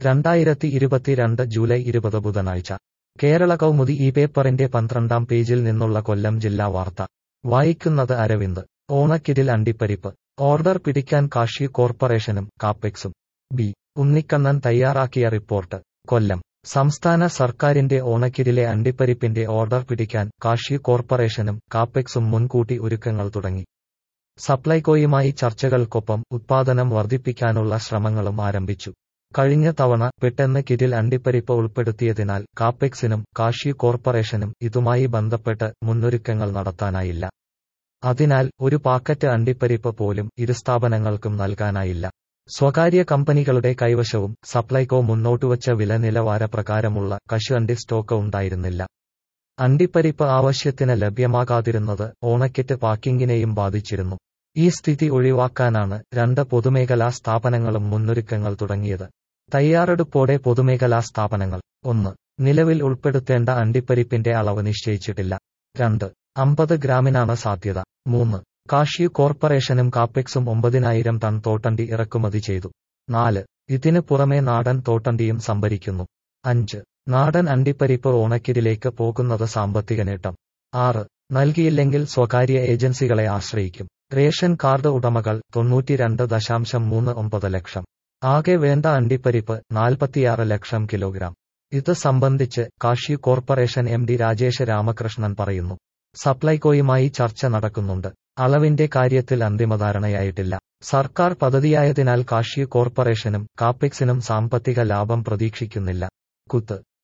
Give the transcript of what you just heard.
രണ്ടായിരത്തി ഇരുപത്തിരണ്ട് ജൂലൈ ഇരുപത് ബുധനാഴ്ച കേരള കൗമുദി ഈ പേപ്പറിന്റെ പന്ത്രണ്ടാം പേജിൽ നിന്നുള്ള കൊല്ലം ജില്ലാ വാർത്ത വായിക്കുന്നത് അരവിന്ദ് ഓണക്കിരിൽ അണ്ടിപ്പരിപ്പ് ഓർഡർ പിടിക്കാൻ കാഷി കോർപ്പറേഷനും കാപ്പെക്സും ബി ഉണ്ണിക്കണ്ണൻ തയ്യാറാക്കിയ റിപ്പോർട്ട് കൊല്ലം സംസ്ഥാന സർക്കാരിന്റെ ഓണക്കിരിലെ അണ്ടിപ്പരിപ്പിന്റെ ഓർഡർ പിടിക്കാൻ കാഷി കോർപ്പറേഷനും കാപ്പെക്സും മുൻകൂട്ടി ഒരുക്കങ്ങൾ തുടങ്ങി സപ്ലൈകോയുമായി ചർച്ചകൾക്കൊപ്പം ഉത്പാദനം വർദ്ധിപ്പിക്കാനുള്ള ശ്രമങ്ങളും ആരംഭിച്ചു കഴിഞ്ഞ തവണ പെട്ടെന്ന് കിരിൽ അണ്ടിപ്പരിപ്പ് ഉൾപ്പെടുത്തിയതിനാൽ കാപ്പെക്സിനും കാഷി കോർപ്പറേഷനും ഇതുമായി ബന്ധപ്പെട്ട് മുന്നൊരുക്കങ്ങൾ നടത്താനായില്ല അതിനാൽ ഒരു പാക്കറ്റ് അണ്ടിപ്പരിപ്പ് പോലും ഇരു സ്ഥാപനങ്ങൾക്കും നൽകാനായില്ല സ്വകാര്യ കമ്പനികളുടെ കൈവശവും സപ്ലൈകോ മുന്നോട്ടുവച്ച വില നിലവാരപ്രകാരമുള്ള കശുവണ്ടി സ്റ്റോക്ക് ഉണ്ടായിരുന്നില്ല അണ്ടിപ്പരിപ്പ് ആവശ്യത്തിന് ലഭ്യമാകാതിരുന്നത് ഓണക്കിറ്റ് പാക്കിങ്ങിനെയും ബാധിച്ചിരുന്നു ഈ സ്ഥിതി ഒഴിവാക്കാനാണ് രണ്ട് പൊതുമേഖലാ സ്ഥാപനങ്ങളും മുന്നൊരുക്കങ്ങൾ തുടങ്ങിയത് തയ്യാറെടുപ്പോടെ പൊതുമേഖലാ സ്ഥാപനങ്ങൾ ഒന്ന് നിലവിൽ ഉൾപ്പെടുത്തേണ്ട അണ്ടിപ്പരിപ്പിന്റെ അളവ് നിശ്ചയിച്ചിട്ടില്ല രണ്ട് അമ്പത് ഗ്രാമിനാണ് സാധ്യത മൂന്ന് കാഷ്യു കോർപ്പറേഷനും കാപ്പെക്സും ഒമ്പതിനായിരം ടൺ തോട്ടണ്ടി ഇറക്കുമതി ചെയ്തു നാല് ഇതിനു പുറമെ നാടൻ തോട്ടണ്ടിയും സംഭരിക്കുന്നു അഞ്ച് നാടൻ അണ്ടിപ്പരിപ്പ് ഓണക്കിരിലേക്ക് പോകുന്നത് സാമ്പത്തിക നേട്ടം ആറ് നൽകിയില്ലെങ്കിൽ സ്വകാര്യ ഏജൻസികളെ ആശ്രയിക്കും റേഷൻ കാർഡ് ഉടമകൾ തൊണ്ണൂറ്റിരണ്ട് ദശാംശം മൂന്ന് ഒമ്പത് ലക്ഷം ആകെ വേണ്ട അണ്ടിപ്പരിപ്പ് നാൽപ്പത്തിയാറ് ലക്ഷം കിലോഗ്രാം ഇത് സംബന്ധിച്ച് cashew corporation M D Rajesh Ramakrishnan പറയുന്നു സപ്ലൈകോയുമായി ചർച്ച നടക്കുന്നുണ്ട് അളവിന്റെ കാര്യത്തിൽ അന്തിമധാരണയായിട്ടില്ല സർക്കാർ പദ്ധതിയായതിനാൽ കാഷി കോർപ്പറേഷനും കാപ്പെക്സിനും സാമ്പത്തിക ലാഭം പ്രതീക്ഷിക്കുന്നില്ല കുത്ത്